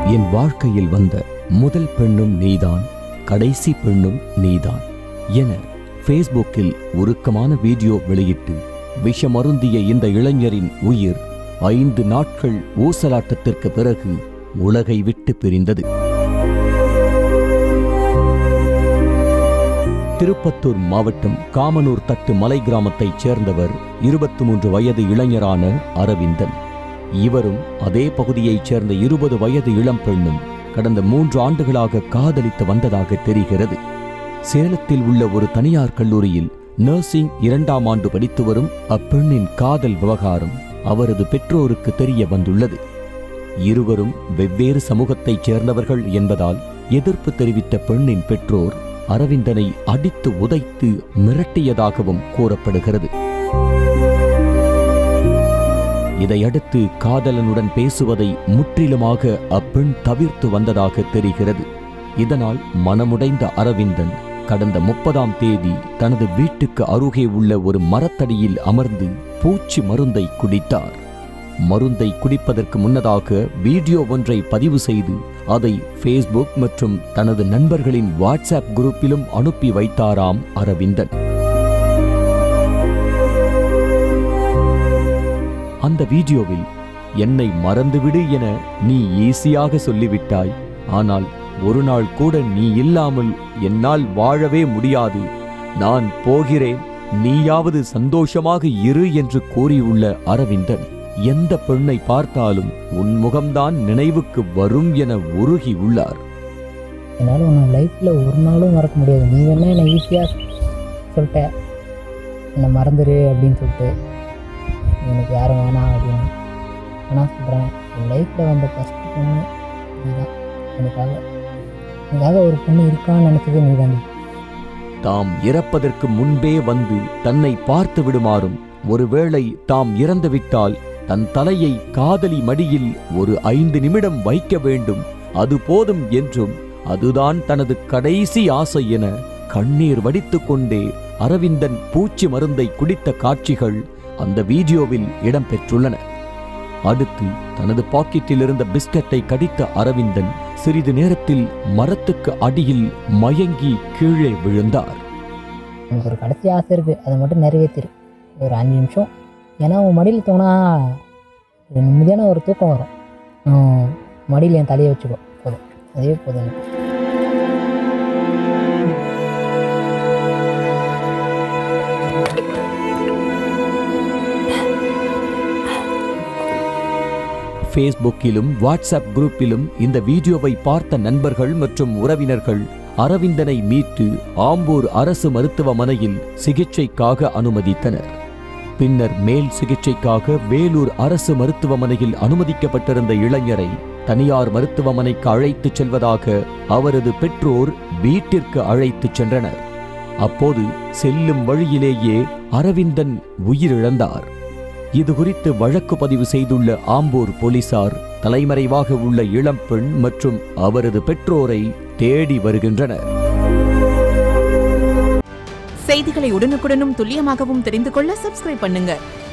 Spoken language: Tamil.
என் வாழ்க்கையில் வந்த முதல் பெண்ணும் நீதான் கடைசி பெண்ணும் நீதான் என ஃபேஸ்புக்கில் உருக்கமான வீடியோ வெளியிட்டு விஷமருந்திய இந்த இளைஞரின் உயிர் ஐந்து நாட்கள் ஊசலாட்டத்திற்கு பிறகு உலகை விட்டு பிரிந்தது திருப்பத்தூர் மாவட்டம் காமனூர் தட்டு மலை கிராமத்தைச் சேர்ந்தவர் இருபத்தி மூன்று வயது இளைஞரான அரவிந்தன் இவரும் அதே பகுதியைச் சேர்ந்த இருபது வயது இளம் பெண்ணும் கடந்த மூன்று ஆண்டுகளாக காதலித்து வந்ததாக தெரிகிறது சேலத்தில் உள்ள ஒரு தனியார் கல்லூரியில் நர்சிங் இரண்டாம் ஆண்டு படித்து வரும் அப்பெண்ணின் காதல் விவகாரம் அவரது பெற்றோருக்கு தெரிய வந்துள்ளது இருவரும் வெவ்வேறு சமூகத்தைச் சேர்ந்தவர்கள் என்பதால் எதிர்ப்பு தெரிவித்த பெண்ணின் பெற்றோர் அரவிந்தனை அடித்து உதைத்து மிரட்டியதாகவும் கூறப்படுகிறது இதையடுத்து காதலனுடன் பேசுவதை முற்றிலுமாக அப்பெண் தவிர்த்து வந்ததாக தெரிகிறது இதனால் மனமுடைந்த அரவிந்தன் கடந்த முப்பதாம் தேதி தனது வீட்டுக்கு அருகே உள்ள ஒரு மரத்தடியில் அமர்ந்து பூச்சி மருந்தை குடித்தார் மருந்தை குடிப்பதற்கு முன்னதாக வீடியோ ஒன்றை பதிவு செய்து அதை ஃபேஸ்புக் மற்றும் தனது நண்பர்களின் வாட்ஸ்அப் குரூப்பிலும் அனுப்பி வைத்தாராம் அரவிந்தன் அந்த வீடியோவில் என்னை மறந்துவிடு என நீ ஈஸியாக சொல்லிவிட்டாய் ஆனால் ஒரு நாள் கூட நீ இல்லாமல் என்னால் வாழவே முடியாது நான் போகிறேன் நீயாவது சந்தோஷமாக இரு என்று கூறியுள்ள அரவிந்தன் எந்த பெண்ணை பார்த்தாலும் உன் முகம்தான் நினைவுக்கு வரும் என உருகி உள்ளார் என்னால் உன்னை லைஃப்பில் ஒரு நாளும் மறக்க முடியாது நீ வேணா என்னை ஈஸியாக சொல்லிட்ட என்னை மறந்துரு அப்படின்னு சொல்லிட்டு எனக்கு யாரும் வேணாம் அப்படின்னு ஆனால் சொல்கிறேன் என் லைஃப்பில் வந்த ஃபஸ்ட்டு பொண்ணு நீதான் எனக்காக எனக்காக ஒரு பொண்ணு இருக்கான்னு நினச்சது நீ தாண்டி தாம் இறப்பதற்கு முன்பே வந்து தன்னை பார்த்து விடுமாறும் ஒருவேளை தாம் இறந்துவிட்டால் தன் தலையை காதலி மடியில் ஒரு ஐந்து நிமிடம் வைக்க வேண்டும் அது போதும் என்றும் அதுதான் தனது கடைசி ஆசை என கண்ணீர் வடித்துக் கொண்டே அரவிந்தன் பூச்சி மருந்தை குடித்த காட்சிகள் அந்த வீடியோவில் இடம்பெற்றுள்ளன அடுத்து தனது பாக்கெட்டில் இருந்த பிஸ்கட்டை கடித்த அரவிந்தன் சிறிது நேரத்தில் மரத்துக்கு அடியில் மயங்கி கீழே விழுந்தார் எனக்கு ஒரு கடைசி ஆசை இருக்குது அதை மட்டும் நிறைவேற்றிரு ஒரு அஞ்சு நிமிஷம் ஏன்னா உன் மடியில் தோணா ஒரு நிம்மதியான ஒரு தூக்கம் வரும் உம், மடியில் என் தலையை வச்சுக்கோ போதும் அதே போதும் எனக்கு ஃபேஸ்புக்கிலும் வாட்ஸ்அப் குரூப்பிலும் இந்த வீடியோவை பார்த்த நண்பர்கள் மற்றும் உறவினர்கள் அரவிந்தனை மீட்டு ஆம்பூர் அரசு மருத்துவமனையில் சிகிச்சைக்காக அனுமதித்தனர் பின்னர் மேல் சிகிச்சைக்காக வேலூர் அரசு மருத்துவமனையில் அனுமதிக்கப்பட்டிருந்த இளைஞரை தனியார் மருத்துவமனைக்கு அழைத்துச் செல்வதாக அவரது பெற்றோர் வீட்டிற்கு அழைத்துச் சென்றனர் அப்போது செல்லும் வழியிலேயே அரவிந்தன் உயிரிழந்தார் இது குறித்து வழக்கு பதிவு செய்துள்ள ஆம்பூர் போலீசார் தலைமறைவாக உள்ள இளம்பெண் மற்றும் அவரது பெற்றோரை தேடி வருகின்றனர் செய்திகளை உடனுக்குடனும் துல்லியமாகவும் தெரிந்து கொள்ள சப்ஸ்கிரைப் பண்ணுங்க